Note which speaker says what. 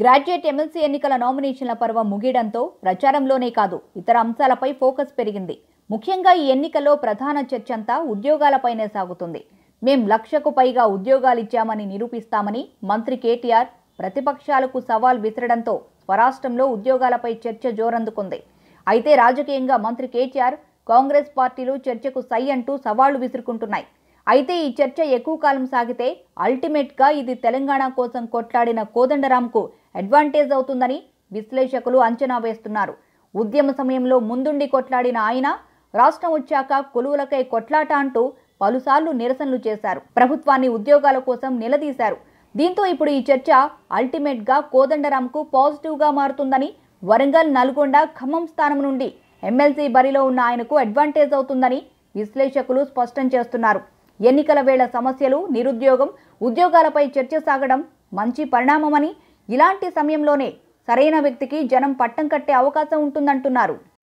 Speaker 1: graduate MLC ఎన్నికల నామినేషన్ల పర్వం ముగియడంతో ప్రచారంలోనే కాదు ఇతర అంశాలపై ఫోకస్ పెరిగింది ముఖ్యంగా ఈ ఎన్నికల్లో ప్రధాన చర్చంతా ఉద్యోగాలపైనే సాగుతుంది మేం లక్షకు పైగా ఉద్యోగాలిచ్చామని నిరూపిస్తామని మంత్రి కేటీఆర్ ప్రతిపక్షాలకు సవాల్ విసరడంతో స్వరాష్ట్రంలో ఉద్యోగాలపై చర్చ జోరందుకుంది అయితే రాజకీయంగా మంత్రి కేటీఆర్ కాంగ్రెస్ పార్టీలు చర్చకు సై అంటూ సవాళ్లు విసురుకుంటున్నాయి అయితే ఈ చర్చ ఎక్కువ కాలం సాగితే అల్టిమేట్గా ఇది తెలంగాణ కోసం కొట్లాడిన కోదండరాంకు అడ్వాంటేజ్ అవుతుందని విశ్లేషకులు అంచనా వేస్తున్నారు ఉద్యమ సమయంలో ముందుండి కొట్లాడిన ఆయన రాష్ట్రం వచ్చాక కొలువులకై కొట్లాట అంటూ పలుసార్లు నిరసనలు చేశారు ప్రభుత్వాన్ని ఉద్యోగాల కోసం నిలదీశారు దీంతో ఇప్పుడు ఈ చర్చ అల్టిమేట్గా కోదండరాంకు పాజిటివ్గా మారుతుందని వరంగల్ నల్గొండ ఖమ్మం స్థానం నుండి ఎమ్మెల్సీ బరిలో ఉన్న ఆయనకు అడ్వాంటేజ్ అవుతుందని విశ్లేషకులు స్పష్టం చేస్తున్నారు ఎన్నికల వేళ సమస్యలు నిరుద్యోగం ఉద్యోగాలపై చర్చ సాగడం మంచి పరిణామమని ఇలాంటి సమయంలోనే సరైన వ్యక్తికి జనం పట్టం కట్టే అవకాశం ఉంటుందంటున్నారు